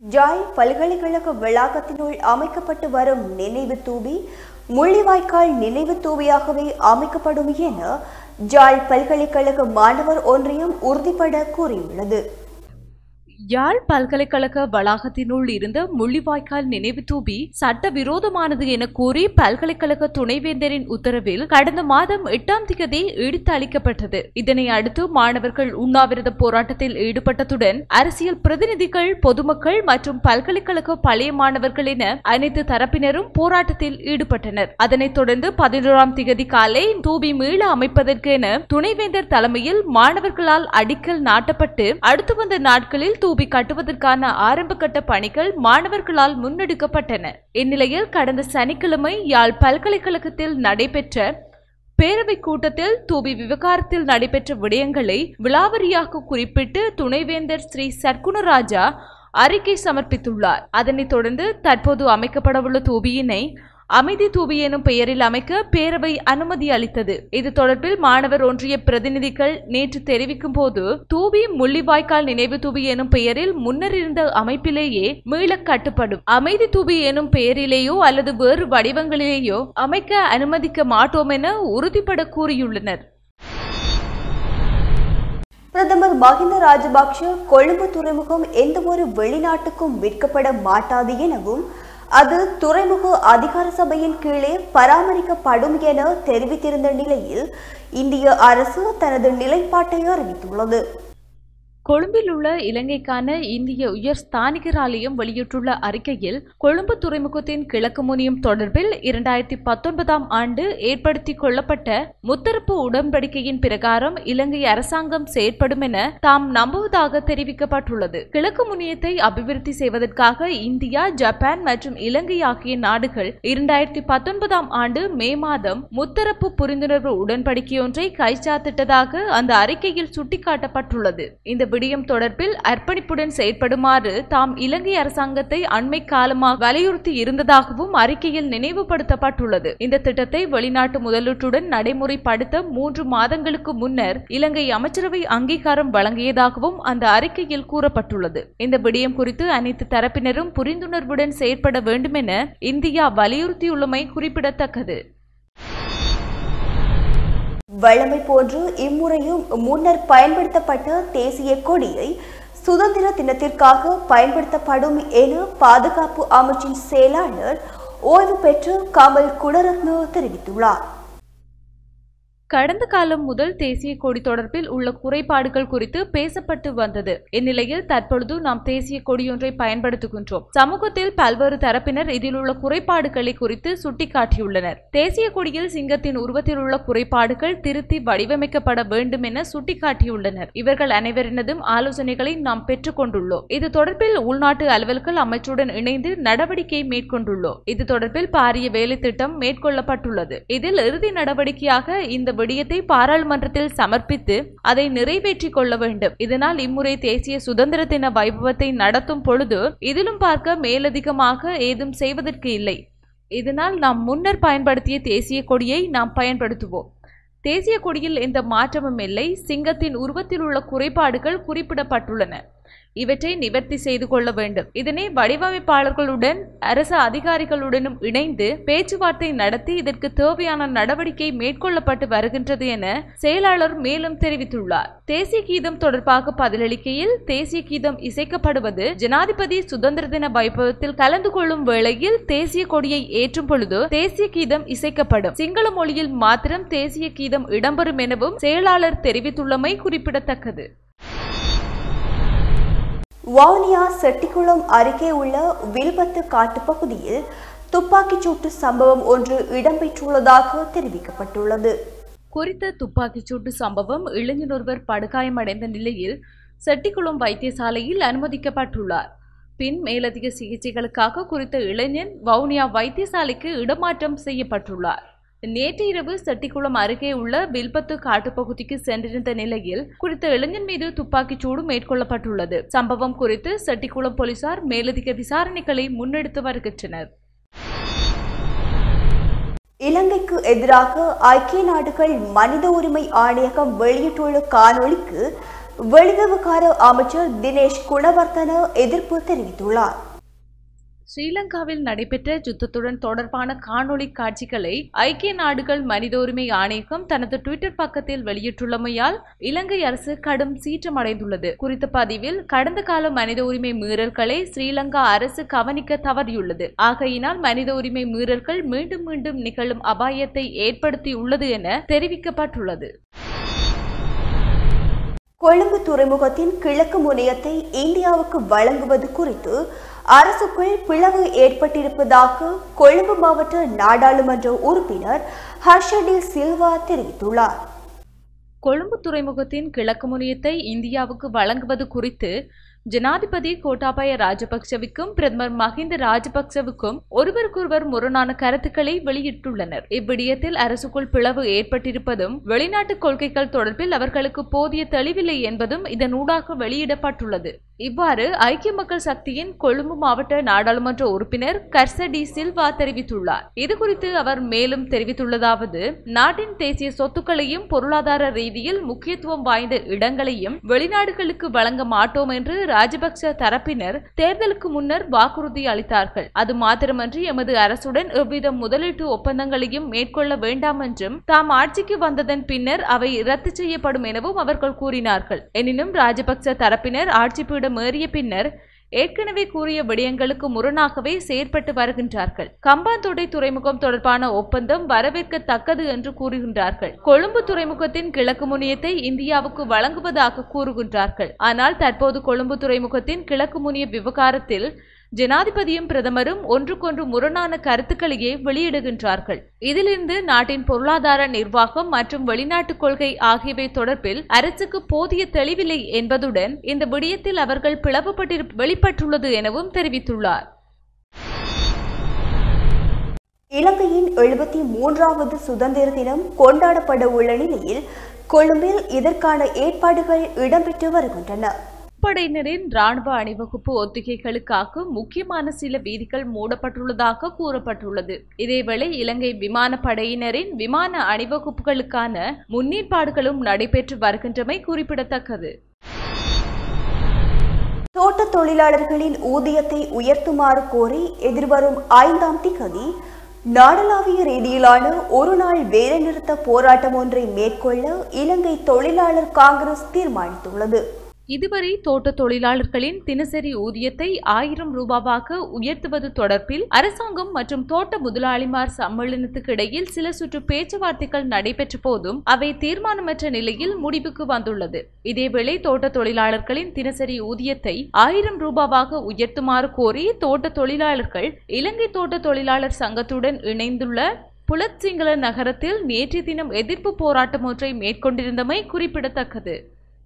Joy பல்கலைக்கழக வளாகத்தினுள் அமைக்கப்பட்டு வரும் நினைவு தூபி முள்ளிவாய்க்கால் நினைவு தூபியாகவே அமைக்கப்படும் என ஜாழ் பல்கலைக்கழக மாணவர் ஒன்றியம் உறுதிபட கூறியுள்ளது யாழ் பல்கலைக்கழக வளாகத்தினுள் இருந்த முள்ளிவாய்க்கால் நினைவு தூபி சட்டவிரோதமானது என கூறி பல்கலைக்கழக துணைவேந்தரின் உத்தரவில் கடந்த மாதம் எட்டாம் திகதி இடித்து அளிக்கப்பட்டது இதனை அடுத்து மாணவர்கள் உண்ணாவிரத போராட்டத்தில் ஈடுபட்டதுடன் அரசியல் பிரதிநிதிகள் பொதுமக்கள் மற்றும் பல்கலைக்கழக பழைய மாணவர்கள் என அனைத்து தரப்பினரும் போராட்டத்தில் ஈடுபட்டனர் அதனைத் தொடர்ந்து பதினோராம் திகதி காலை தூபி மீள அமைப்பதற்கு என துணைவேந்தர் தலைமையில் மாணவர்களால் அடிக்கல் நாட்டப்பட்டு அடுத்து வந்த நாட்களில் தூபி கட்டுவதற்கான ஆரம்ப கட்ட பணிகள் மாணவர்களால் முன்னெடுக்கப்பட்டன இந்நிலையில் கடந்த சனிக்கிழமை யாழ் பல்கலைக்கழகத்தில் நடைபெற்ற பேரவை கூட்டத்தில் தூபி விவகாரத்தில் நடைபெற்ற விடயங்களை விலாவரியாக குறிப்பிட்டு துணைவேந்தர் ஸ்ரீ சர்க்குணராஜா அறிக்கை சமர்ப்பித்துள்ளார் அதனைத் தொடர்ந்து தற்போது அமைக்கப்படவுள்ள தூபியினை அமைதி தூபி எனும் பெயரில் அமைக்க பேரவை அனுமதி அளித்தது இது தொடர்பில் மாணவர் ஒன்றிய பிரதிநிதிகள் நேற்று தெரிவிக்கும் போது தூபி முள்ளிவாய்க்கால் நினைவு தூபி எனும் பெயரில் முன்னர் இருந்த அமைப்பிலேயே மீள கட்டுப்படும் அமைதி தூபி எனும் பெயரிலேயோ அல்லது வேறு வடிவங்களிலேயோ அமைக்க அனுமதிக்க மாட்டோம் என உறுதிபட கூறியுள்ளனர் பிரதமர் மஹிந்த ராஜபக்ஷ கொழும்பு துறைமுகம் எந்த ஒரு வெளிநாட்டுக்கும் விற்கப்பட மாட்டாது எனவும் அது துறைமுக அதிகார சபையின் கீழே பராமரிக்கப்படும் என தெரிவித்திருந்த நிலையில் இந்திய அரசு தனது நிலைப்பாட்டை அறிவித்துள்ளது கொழும்பில் உள்ள இலங்கைக்கான இந்திய உயர் ஸ்தானிகர் ஆலயம் வெளியிட்டுள்ள அறிக்கையில் கொழும்பு துறைமுகத்தின் கிழக்கு முனையம் தொடர்பில் இரண்டாயிரத்தி பத்தொன்பதாம் ஆண்டு ஏற்படுத்திக் கொள்ளப்பட்ட முத்தரப்பு உடன்படிக்கையின் பிரகாரம் இலங்கை அரசாங்கம் செயற்படும் என தாம் நம்புவதாக தெரிவிக்கப்பட்டுள்ளது கிழக்கு முனையத்தை அபிவிருத்தி செய்வதற்காக இந்தியா ஜப்பான் மற்றும் இலங்கை ஆகிய நாடுகள் இரண்டாயிரத்தி பத்தொன்பதாம் ஆண்டு மே மாதம் முத்தரப்பு புரிந்துணர்வு உடன்படிக்கையொன்றை கைச்சாத்திட்டதாக அந்த அறிக்கையில் சுட்டிக்காட்டப்பட்டுள்ளது இந்த விடயம் தொடர்பில் அர்ப்பணிப்புடன் செயற்படுமாறு தாம் இலங்கை அரசாங்கத்தை அண்மை காலமாக வலியுறுத்தி இருந்ததாகவும் அறிக்கையில் நினைவுபடுத்தப்பட்டுள்ளது இந்த திட்டத்தை வெளிநாட்டு முதலீட்டுடன் நடைமுறைப்படுத்த மூன்று மாதங்களுக்கு முன்னர் இலங்கை அமைச்சரவை அங்கீகாரம் வழங்கியதாகவும் அந்த அறிக்கையில் கூறப்பட்டுள்ளது இந்த விடயம் குறித்து அனைத்து தரப்பினரும் புரிந்துணர்வுடன் செயற்பட வேண்டும் என இந்தியா வலியுறுத்தியுள்ளமை குறிப்பிடத்தக்கது வழமை போன்று இம்முறையும் முன்னர் பயன்படுத்தப்பட்ட தேசிய கொடியை சுதந்திர தினத்திற்காக பயன்படுத்தப்படும் என பாதுகாப்பு அமைச்சின் செயலாளர் ஓய்வு பெற்ற கமல் குணரத்ன தெரிவித்துள்ளார் கடந்த காலம் முதல் தேசிய கொடி தொடர்பில் உள்ள குறைபாடுகள் குறித்து பேசப்பட்டு வந்தது இந்நிலையில் தற்பொழுது நாம் தேசிய கொடியொன்றை பயன்படுத்துகின்றோம் சமூகத்தில் பல்வேறு தரப்பினர் இதில் உள்ள குறைபாடுகளை குறித்து சுட்டிக்காட்டியுள்ளனர் தேசிய கொடியில் சிங்கத்தின் உருவத்தில் உள்ள குறைபாடுகள் திருத்தி வடிவமைக்கப்பட வேண்டும் என சுட்டிக்காட்டியுள்ளனர் இவர்கள் அனைவரினதும் ஆலோசனைகளை நாம் பெற்றுக் கொண்டுள்ளோம் இது தொடர்பில் உள்நாட்டு அலுவல்கள் அமைச்சுடன் இணைந்து நடவடிக்கை மேற்கொண்டுள்ளோம் இது தொடர்பில் பாரிய வேலை திட்டம் மேற்கொள்ளப்பட்டுள்ளது இதில் இறுதி நடவடிக்கையாக இந்த விடயத்தை பாராளுமன்றத்தில் சமர்ப்பித்து அதை நிறைவேற்றிக் கொள்ள வேண்டும் இதனால் இம்முறை தேசிய சுதந்திர தின வைபவத்தை நடத்தும் பொழுது இதிலும் பார்க்க மேலதிகமாக ஏதும் செய்வதற்கு இல்லை இதனால் நாம் முன்னர் பயன்படுத்திய தேசிய கொடியை நாம் பயன்படுத்துவோம் தேசிய கொடியில் எந்த மாற்றமும் இல்லை சிங்கத்தின் உருவத்தில் உள்ள குறைபாடுகள் குறிப்பிடப்பட்டுள்ளன இவற்றை நிவர்த்தி செய்து கொள்ள வேண்டும் இதனை வடிவமைப்பாளர்களுடன் அரசு அதிகாரிகளுடனும் இணைந்து பேச்சுவார்த்தை நடத்தி இதற்கு தேவையான நடவடிக்கை மேற்கொள்ளப்பட்டு வருகின்றது என செயலாளர் மேலும் தெரிவித்துள்ளார் தேசிய கீதம் தொடர்பாக பதிலளிக்கையில் தேசிய கீதம் இசைக்கப்படுவது ஜனாதிபதி சுதந்திர தின வைபவத்தில் கலந்து கொள்ளும் வேளையில் தேசிய கொடியை ஏற்றும் பொழுது தேசிய கீதம் இசைக்கப்படும் சிங்கள மொழியில் மாத்திரம் தேசிய கீதம் இடம்பெறும் எனவும் செயலாளர் தெரிவித்துள்ளமை குறிப்பிடத்தக்கது வவுனியா செட்டிக்குளம் அருகே உள்ள வில்பத்து காட்டுப்பகுதியில் துப்பாக்கிச் சூட்டு சம்பவம் ஒன்று இடம்பெற்றுள்ளதாக தெரிவிக்கப்பட்டுள்ளது குறித்த துப்பாக்கிச்சூட்டு சம்பவம் இளைஞர் ஒருவர் படுகாயமடைந்த நிலையில் செட்டிக்குளம் வைத்தியசாலையில் அனுமதிக்கப்பட்டுள்ளார் பின் மேலதிக சிகிச்சைகளுக்காக குறித்த இளைஞன் வவுனியா வைத்தியசாலைக்கு இடமாற்றம் செய்யப்பட்டுள்ளார் நேற்று இரவு செட்டிக்குளம் அருகே உள்ள வில்பத்து காட்டுப்பகுதிக்கு சென்றிருந்த நிலையில் குறித்த இளைஞன் மீது துப்பாக்கிச் சூடு மேற்கொள்ளப்பட்டுள்ளது சம்பவம் குறித்து செட்டிக்குளம் போலீசார் மேலதிக விசாரணைகளை முன்னெடுத்து வருகின்றனர் இலங்கைக்கு எதிராக ஐக்கிய நாடுகள் மனித உரிமை ஆணையகம் வெளியிட்டுள்ள காணொளிக்கு வெளிவிவகார அமைச்சர் தினேஷ் குணவர்த்தன எதிர்ப்பு தெரிவித்துள்ளார் ஸ்ரீலங்காவில் நடைபெற்ற யுத்தத்துடன் தொடர்பான காணொளி காட்சிகளை ஐக்கிய நாடுகள் மனித உரிமை ஆணையகம் தனது ட்விட்டர் பக்கத்தில் வெளியிட்டுள்ளமையால் இலங்கை அரசு கடும் சீற்றமடைந்துள்ளது குறித்த பதிவில் கடந்த கால மனித உரிமை மீறல்களை ஸ்ரீலங்கா அரசு கவனிக்க தவறியுள்ளது ஆகையினால் மனித உரிமை மீறல்கள் மீண்டும் மீண்டும் நிகழும் அபாயத்தை ஏற்படுத்தியுள்ளது என தெரிவிக்கப்பட்டுள்ளது கொழும்பு துறைமுகத்தின் கிழக்கு முனையத்தை இந்தியாவுக்கு வழங்குவது குறித்து அரசுக்குள் பிளவு ஏற்பட்டிருப்பதாக கொழும்பு மாவட்ட நாடாளுமன்ற உறுப்பினர் ஹர்ஷடி சில்வா தெரிவித்துள்ளார் கொழும்பு துறைமுகத்தின் கிழக்கு முனையத்தை இந்தியாவுக்கு வழங்குவது குறித்து ஜனாதிபதி கோட்டாபய ராஜபக்சவுக்கும் பிரதமர் மஹிந்த ராஜபக்சவுக்கும் ஒருவருக்கொருவர் முரணான கருத்துக்களை வெளியிட்டுள்ளனர் இவ்விடயத்தில் அரசுக்குள் பிளவு ஏற்பட்டிருப்பதும் வெளிநாட்டு கொள்கைகள் தொடர்பில் அவர்களுக்கு போதிய தெளிவில்லை என்பதும் இதன் ஊடாக வெளியிடப்பட்டுள்ளது இவ்வாறு ஐக்கிய மக்கள் சக்தியின் கொழும்பு மாவட்ட நாடாளுமன்ற உறுப்பினர் கர்சடி சில்வா தெரிவித்துள்ளார் இதுகுறித்து அவர் மேலும் தெரிவித்துள்ளதாவது நாட்டின் தேசிய சொத்துக்களையும் பொருளாதார ரீதியில் முக்கியத்துவம் வாய்ந்த இடங்களையும் வெளிநாடுகளுக்கு வழங்க மாட்டோம் என்று ராஜபக்ச தரப்பினர் தேர்தலுக்கு முன்னர் வாக்குறுதி அளித்தார்கள் அது மாத்திரமன்றி எமது அரசுடன் எவ்வித முதலீட்டு ஒப்பந்தங்களையும் மேற்கொள்ள வேண்டாம் என்றும் தாம் ஆட்சிக்கு வந்ததன் பின்னர் அவை ரத்து செய்யப்படும் எனவும் அவர்கள் கூறினார்கள் எனினும் ராஜபக்ச தரப்பினர் ஆட்சி பீடம் ஏறிய பின்னர் ஏற்கனவே கூறிய விடயங்களுக்கு முரணாகவே செயற்பட்டு வருகின்றார்கள் கம்பாந்தோட்டை துறைமுகம் தொடர்பான ஒப்பந்தம் வரவேற்கத்தக்கது என்று கூறுகின்றார்கள் கொழும்பு துறைமுகத்தின் கிழக்கு முனையத்தை இந்தியாவுக்கு வழங்குவதாக கூறுகின்றார்கள் ஆனால் தற்போது கொழும்பு துறைமுகத்தின் கிழக்கு முனைய விவகாரத்தில் ஜனாதிபதியும் பிரதமரும் ஒன்றுக்கொன்று முரணான கருத்துக்களையே வெளியிடுகின்றார்கள் இதிலிருந்து நாட்டின் பொருளாதார நிர்வாகம் மற்றும் வெளிநாட்டு கொள்கை ஆகியவை தொடர்பில் அரசுக்கு போதிய தெளிவில்லை என்பதுடன் இந்த விடயத்தில் அவர்கள் பிளவுபட்டிரு வெளிப்பட்டுள்ளது எனவும் தெரிவித்துள்ளார் இலங்கையின் எழுபத்தி மூன்றாவது சுதந்திர தினம் கொண்டாடப்பட உள்ள நிலையில் கொழும்பில் இதற்கான ஏற்பாடுகள் இடம்பெற்று வருகின்றன படையினரின் ராணுவ அணிவகுப்பு ஒத்திகைகளுக்காக முக்கியமான சில வீதிகள் மூடப்பட்டுள்ளதாக கூறப்பட்டுள்ளது இதேவேளை இலங்கை விமானப்படையினரின் விமான அணிவகுப்புகளுக்கான முன்னேற்பாடுகளும் நடைபெற்று வருகின்றமை குறிப்பிடத்தக்கது தோட்ட தொழிலாளர்களின் ஊதியத்தை உயர்த்துமாறு கோரி எதிர்வரும் ஐந்தாம் திகதி நாடளாவிய ரீதியிலான ஒரு நாள் வேலைநிறுத்த போராட்டம் ஒன்றை மேற்கொள்ள இலங்கை தொழிலாளர் காங்கிரஸ் தீர்மானித்துள்ளது இதுவரை தோட்ட தொழிலாளர்களின் தினசரி ஊதியத்தை ஆயிரம் ரூபாவாக உயர்த்துவது தொடர்பில் அரசாங்கம் மற்றும் தோட்ட முதலாளிமார் சம்மேளனத்துக்கு இடையில் சில சுற்று பேச்சுவார்த்தைகள் நடைபெற்ற போதும் அவை தீர்மானமற்ற நிலையில் முடிவுக்கு வந்துள்ளது இதேவேளை தோட்ட தொழிலாளர்களின் தினசரி ஊதியத்தை ஆயிரம் ரூபாவாக உயர்த்துமாறு கோரி தோட்ட தொழிலாளர்கள் இலங்கை தோட்ட தொழிலாளர் சங்கத்துடன் இணைந்துள்ள புலத் சிங்கள நகரத்தில் நேற்றைய தினம் எதிர்ப்பு போராட்டம் ஒன்றை மேற்கொண்டிருந்தமை குறிப்பிடத்தக்கது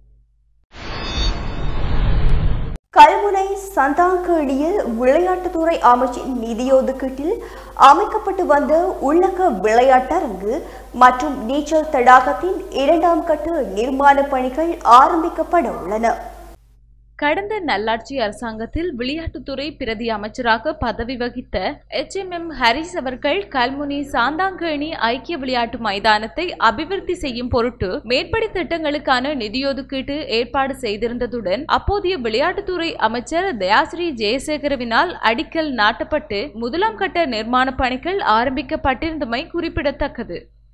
கல்முனை சந்தாங்கேணியில் விளையாட்டுத்துறை அமைச்சின் நிதியொதுக்கீட்டில் அமைக்கப்பட்டு வந்த உள்ளக விளையாட்டரங்கு மற்றும் நீச்சல் தடாகத்தின் இரண்டாம் கட்ட நிர்மாண பணிகள் ஆரம்பிக்கப்பட உள்ளன கடந்த நல்லாட்சி அரசாங்கத்தில் விளையாட்டுத்துறை பிரதி அமைச்சராக பதவி வகித்த எச் எம் எம் ஹரிஸ் அவர்கள் கல்முனி சாந்தாங்கேணி ஐக்கிய விளையாட்டு மைதானத்தை அபிவிருத்தி செய்யும் பொருட்டு மேற்படி திட்டங்களுக்கான நிதியொதுக்கீட்டு ஏற்பாடு செய்திருந்ததுடன் அப்போதைய விளையாட்டுத்துறை அமைச்சர் தயாஸ்ரீ ஜெயசேகரவினால் அடிக்கல் நாட்டப்பட்டு முதலாம் கட்ட நிர்மாண பணிகள் ஆரம்பிக்கப்பட்டிருந்தமை குறிப்பிடத்தக்கது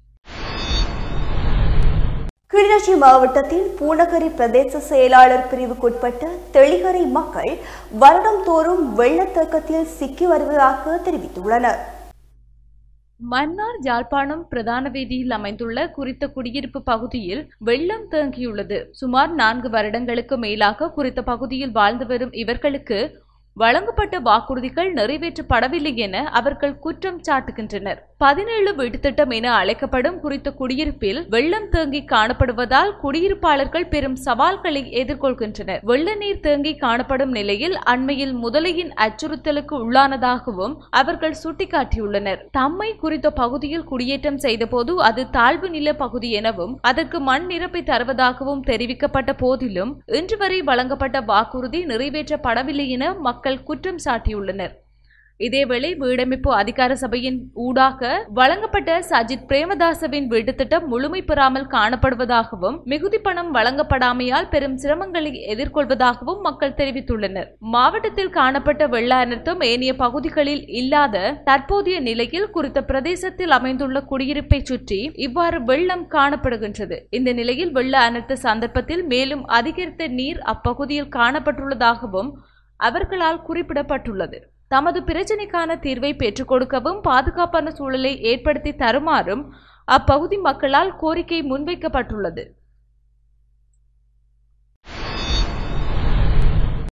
கிளிநொச்சி மாவட்டத்தில் பூநகரி பிரதேச செயலாளர் பிரிவுக்குட்பட்ட தெளிகரை மக்கள் வருடந்தோறும் வெள்ளத்தேக்கத்தில் சிக்கி வருவதாக தெரிவித்துள்ளனர் மன்னார் யாழ்ப்பாணம் பிரதான வீதியில் அமைந்துள்ள குறித்த குடியிருப்பு பகுதியில் வெள்ளம் தேங்கியுள்ளது சுமார் நான்கு வருடங்களுக்கு மேலாக குறித்த பகுதியில் வாழ்ந்து வரும் இவர்களுக்கு வழங்கப்பட்ட வாக்குறுதிகள் நிறைவேற்றப்படவில்லை என அவர்கள் குற்றம் சாட்டுகின்றனர் பதினேழு வீட்டுத்திட்டம் என அழைக்கப்படும் குறித்த குடியிருப்பில் வெள்ளம் தேங்கி காணப்படுவதால் குடியிருப்பாளர்கள் பெரும் சவால்களை எதிர்கொள்கின்றனர் வெள்ள நீர் தேங்கி காணப்படும் நிலையில் அண்மையில் முதலையின் அச்சுறுத்தலுக்கு உள்ளானதாகவும் அவர்கள் சுட்டிக்காட்டியுள்ளனர் தம்மை குறித்த பகுதியில் குடியேற்றம் செய்தபோது அது தாழ்வு நில பகுதி எனவும் அதற்கு மண் நிரப்பி தருவதாகவும் தெரிவிக்கப்பட்ட போதிலும் இன்று வரை வழங்கப்பட்ட வாக்குறுதி நிறைவேற்றப்படவில்லை என மக்கள் குற்றம் சாட்டியுள்ளனர் இதேவேளை வீடமைப்பு அதிகார சபையின் ஊடாக வழங்கப்பட்ட சஜித் பிரேமதாசவின் வீட்டு திட்டம் முழுமை பெறாமல் காணப்படுவதாகவும் மிகுதி பணம் வழங்கப்படாமையால் பெரும் சிரமங்களை எதிர்கொள்வதாகவும் மக்கள் தெரிவித்துள்ளனர் மாவட்டத்தில் காணப்பட்ட வெள்ள அனர்த்தம் ஏனைய பகுதிகளில் இல்லாத தற்போதைய நிலையில் குறித்த பிரதேசத்தில் அமைந்துள்ள குடியிருப்பை சுற்றி இவ்வாறு வெள்ளம் காணப்படுகின்றது இந்த நிலையில் வெள்ள அனர்த்த சந்தர்ப்பத்தில் மேலும் அதிகரித்த நீர் அப்பகுதியில் காணப்பட்டுள்ளதாகவும் அவர்களால் குறிப்பிடப்பட்டுள்ளது தமது பிரச்சினைக்கான தீர்வை பெற்றுக் கொடுக்கவும் பாதுகாப்பான சூழலை ஏற்படுத்தி தருமாறும் அப்பகுதி மக்களால் கோரிக்கை முன்வைக்கப்பட்டுள்ளது